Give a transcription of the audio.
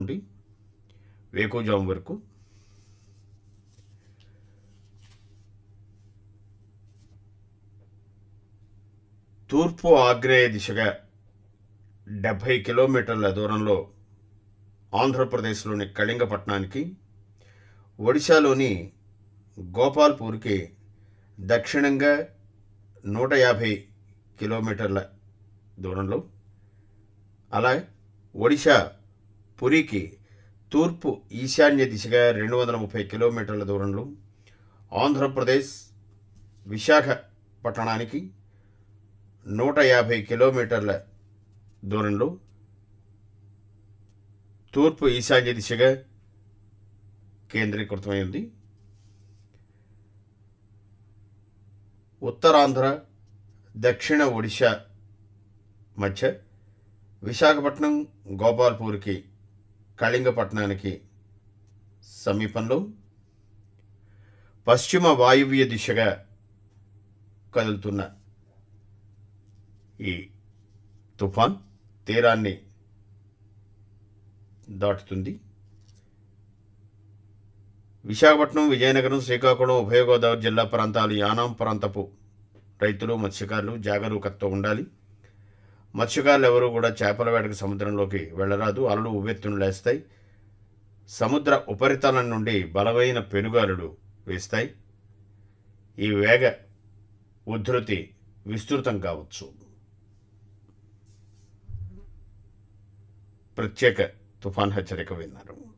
నుండి వేకుజాము వరకు తూర్పు ఆగ్నేయ దిశగా డెబ్భై కిలోమీటర్ల దూరంలో ఆంధ్రప్రదేశ్లోని కళింగపట్నానికి ఒడిశాలోని గోపాల్పూర్కి దక్షిణంగా నూట యాభై కిలోమీటర్ల దూరంలో అలా ఒడిశా పురికి తూర్పు ఈశాన్య దిశగా రెండు వందల ముప్పై కిలోమీటర్ల దూరంలో ఆంధ్రప్రదేశ్ విశాఖపట్టణానికి నూట యాభై కిలోమీటర్ల దూరంలో తూర్పు ఈశాన్య దిశగా కేంద్రీకృతమై ఉంది ఉత్తరాంధ్ర దక్షిణ ఒడిశా మధ్య విశాఖపట్నం గోపాల్పూర్కి కళింగపట్నానికి సమీపంలో పశ్చిమ వాయువ్య దిశగా కదులుతున్న ఈ తుఫాన్ తీరాన్ని దాటుతుంది విశాఖపట్నం విజయనగరం శ్రీకాకుళం ఉభయ గోదావరి జిల్లా ప్రాంతాలు యానాం ప్రాంతపు రైతులు మత్స్యకారులు జాగరూకతతో ఉండాలి మత్స్యకారులు ఎవరూ కూడా చేపల వేటకు సముద్రంలోకి వెళ్ళరాదు అలలు ఉవ్వెత్తును లేస్తాయి సముద్ర ఉపరితలం నుండి బలమైన పెనుగాలులు వేస్తాయి ఈ వేగ ఉధృతి విస్తృతం కావచ్చు ప్రత్యేక తుఫాన్ హెచ్చరిక విన్నారు